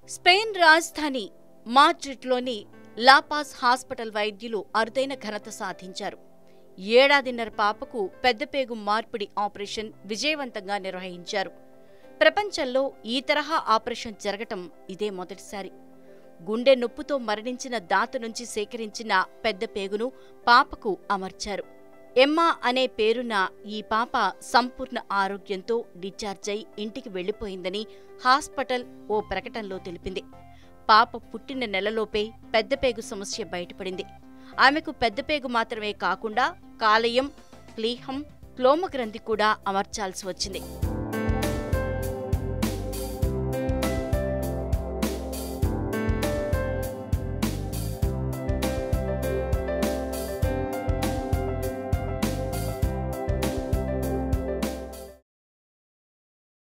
Spain రాజధాని మాడ్రిడ్లోని లాపాస్ hospital వైద్యులు అరుదైన ఘనత సాధించారు ఏడాదిన్నర పాపకు పెద్దపేగు మార్పిడి ఆపరేషన్ విజయవంతంగా నిర్వహించారు ప్రపంచంలో ఈ తరహా ఆపరేషన్ జరగటం ఇదే మొదటిసారి గుండె నొప్పుతో మరణించిన దాత నుంచి సేకరించిన పెద్ద పేగును పాపకు అమర్చారు ఎమ్మా అనే పేరున్న ఈ పాప సంపూర్ణ ఆరోగ్యంతో డిశ్చార్జ్ అయి ఇంటికి వెళ్లిపోయిందని హాస్పిటల్ ఓ ప్రకటనలో తెలిపింది పాప పుట్టిన నెలలోపే పెద్దపేగు సమస్య బయటపడింది ఆమెకు పెద్దపేగు మాత్రమే కాకుండా కాలేయం ప్లీహం క్లోమగ్రంథి కూడా అమర్చాల్సి వచ్చింది